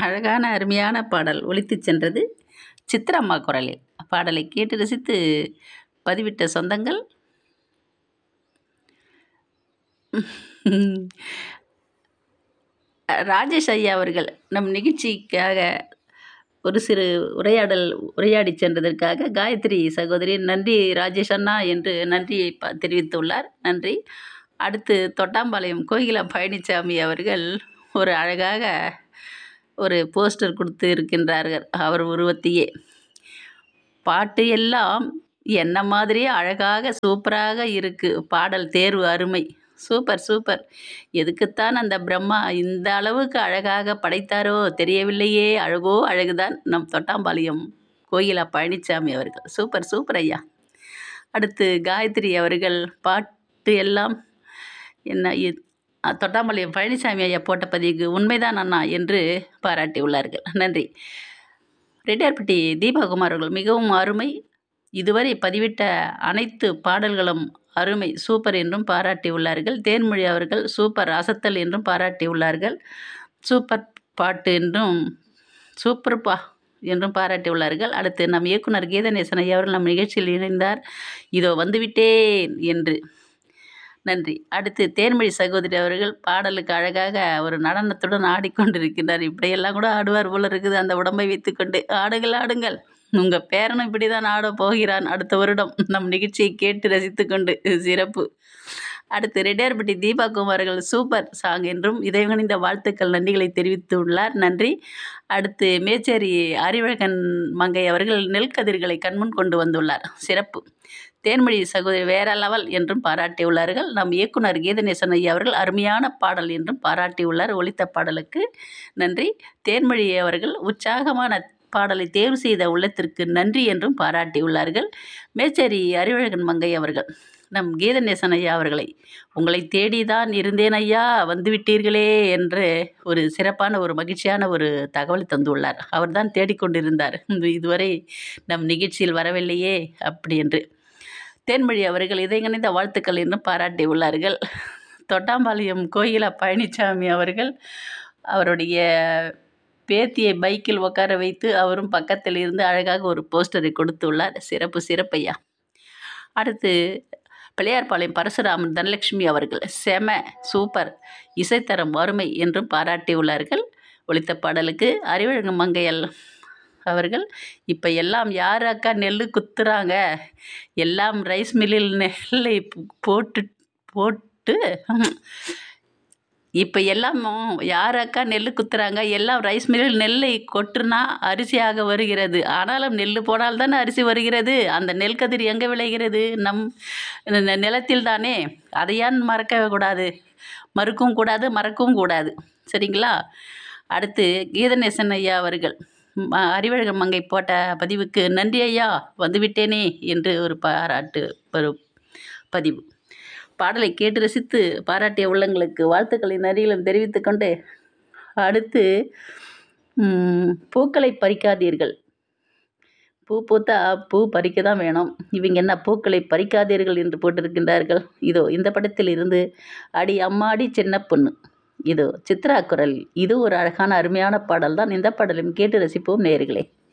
அழகான அருமையான பாடல் ஒலித்துச் சென்றது சித்ராம்மா குரலில் பாடலை கேட்டு ரசித்து பதிவிட்ட சொந்தங்கள் ராஜேஷ் ஐயா அவர்கள் நம் நிகழ்ச்சிக்காக ஒரு சிறு உரையாடல் உரையாடி சென்றதற்காக காயத்ரி சகோதரி நன்றி ராஜேஷ் அண்ணா என்று நன்றியை ப தெரிவித்துள்ளார் நன்றி அடுத்து தொட்டாம்பாளையம் கோகிலா பழனிசாமி அவர்கள் ஒரு அழகாக ஒரு போஸ்டர் கொடுத்து இருக்கின்றார்கள் அவர் உருவத்தையே பாட்டு எல்லாம் என்ன மாதிரியே அழகாக சூப்பராக இருக்குது பாடல் தேர்வு அருமை சூப்பர் சூப்பர் எதுக்குத்தான் அந்த பிரம்மா இந்த அளவுக்கு அழகாக படைத்தாரோ தெரியவில்லையே அழகோ அழகுதான் நம் தொட்டாம்பாளையம் கோயிலா பழனிசாமி அவர்கள் சூப்பர் சூப்பர் ஐயா அடுத்து காயத்ரி அவர்கள் பாட்டு எல்லாம் என்ன இ- அ, தொட்டாம்பாளையம் பழனிசாமி ஐயா போட்ட பதிவுக்கு உண்மைதான் அண்ணா என்று பாராட்டி உள்ளார்கள் நன்றி ரெட்டியார்பட்டி தீபகுமார் அவர்கள் மிகவும் அருமை இதுவரை பதிவிட்ட அனைத்து பாடல்களும் அருமை சூப்பர் என்றும் பாராட்டி உள்ளார்கள் தேன்மொழி அவர்கள் சூப்பர் அசத்தல் என்றும் பாராட்டி உள்ளார்கள் சூப்பர் பாட்டு என்றும் சூப்பர் பா என்றும் பாராட்டி உள்ளார்கள் அடுத்து நம் இயக்குனர் கீதநேசன் ஐயா அவர்கள் நம் நிகழ்ச்சியில் இணைந்தார் இதோ வந்துவிட்டேன் என்று நன்றி அடுத்து தேன்மொழி சகோதரி அவர்கள் பாடலுக்கு அழகாக ஒரு நடனத்துடன் ஆடிக்கொண்டிருக்கின்றார் இப்படியெல்லாம் கூட ஆடுவார் போல இருக்குது அந்த உடம்பை வைத்துக்கொண்டு ஆடுங்கள் ஆடுங்கள் உங்கள் பேரனும் இப்படி தான் ஆட போகிறான் அடுத்த வருடம் நம் நிகழ்ச்சியை கேட்டு ரசித்துக்கொண்டு சிறப்பு அடுத்து ரெட்டியார்பட்டி தீபா குமார்கள் சூப்பர் சாங் என்றும் இதயங்கணிந்த வாழ்த்துக்கள் நன்றிகளை தெரிவித்துள்ளார் நன்றி அடுத்து மேச்சேரி அறிவழகன் மங்கை அவர்கள் நெல் கதிர்களை கண்முன் கொண்டு வந்துள்ளார் சிறப்பு தேன்மொழி சகோதரி வேற லெவல் என்றும் பாராட்டியுள்ளார்கள் நம் இயக்குனர் கீதநேசன் ஐயா அவர்கள் அருமையான பாடல் என்றும் பாராட்டியுள்ளார் ஒலித்த பாடலுக்கு நன்றி தேன்மொழி அவர்கள் உற்சாகமான பாடலை தேர்வு செய்த உள்ளத்திற்கு நன்றி என்றும் பாராட்டியுள்ளார்கள் மேச்சேரி அறிவழகன் மங்கை அவர்கள் நம் கீதநேசன் ஐயா அவர்களை உங்களை தேடிதான் இருந்தேன் ஐயா வந்துவிட்டீர்களே என்று ஒரு சிறப்பான ஒரு மகிழ்ச்சியான ஒரு தகவல் தந்துள்ளார் அவர்தான் தேடிக்கொண்டிருந்தார் இதுவரை நம் நிகழ்ச்சியில் வரவில்லையே அப்படி என்று தேன்மொழி அவர்கள் இதயங்கணிந்த வாழ்த்துக்கள் என்றும் பாராட்டி உள்ளார்கள் தொட்டாம்பாளையம் கோயிலா பழனிசாமி அவர்கள் அவருடைய பேத்தியை பைக்கில் உட்கார வைத்து அவரும் பக்கத்தில் இருந்து அழகாக ஒரு போஸ்டரை கொடுத்துள்ளார் சிறப்பு சிறப்பையா அடுத்து பிள்ளையார்பாளையம் பரசுராமன் தனலட்சுமி அவர்கள் செம சூப்பர் இசைத்தரம் வறுமை என்றும் பாராட்டியுள்ளார்கள் ஒலித்த பாடலுக்கு அறிவழகம் மங்கையல் அவர்கள் இப்போ எல்லாம் யார் அக்கா நெல் குத்துறாங்க எல்லாம் ரைஸ் மில்லில் நெல்லை பு- போட்டு போட்டு இப்போ எல்லாம் யார் அக்கா நெல் குத்துறாங்க எல்லாம் ரைஸ் மில்லில் நெல்லை கொட்டுனா அரிசியாக வருகிறது ஆனாலும் நெல் போனால் தானே அரிசி வருகிறது அந்த நெல் கதிர் எங்கே விளைகிறது நம் ந- நிலத்தில் தானே அதையான் மறக்கவே கூடாது மறுக்கவும் கூடாது மறக்கவும் கூடாது சரிங்களா அடுத்து கீதநேசன் ஐயா அவர்கள் ம- அறிவழகன் மங்கை போட்ட பதிவுக்கு நன்றி ஐயா வந்துவிட்டேனே என்று ஒரு பாராட்டு ஒரு பதிவு பாடலை கேட்டு ரசித்து பாராட்டிய உள்ளங்களுக்கு வாழ்த்துக்களை நன்றிகளும் தெரிவித்துக்கொண்டு அடுத்து ம், பூக்களை பறிக்காதீர்கள் பூ பூத்தா பூ பறிக்க தான் வேணும் இவங்க என்ன பூக்களை பறிக்காதீர்கள் என்று போட்டிருக்கின்றார்கள் இதோ இந்த படத்தில் இருந்து அடி அம்மாடி சின்ன பொண்ணு இதோ சித்ரா குரல் இது ஒரு அழகான அருமையான பாடல் தான் இந்த பாடலும் கேட்டு ரசிப்போம் நேயர்களே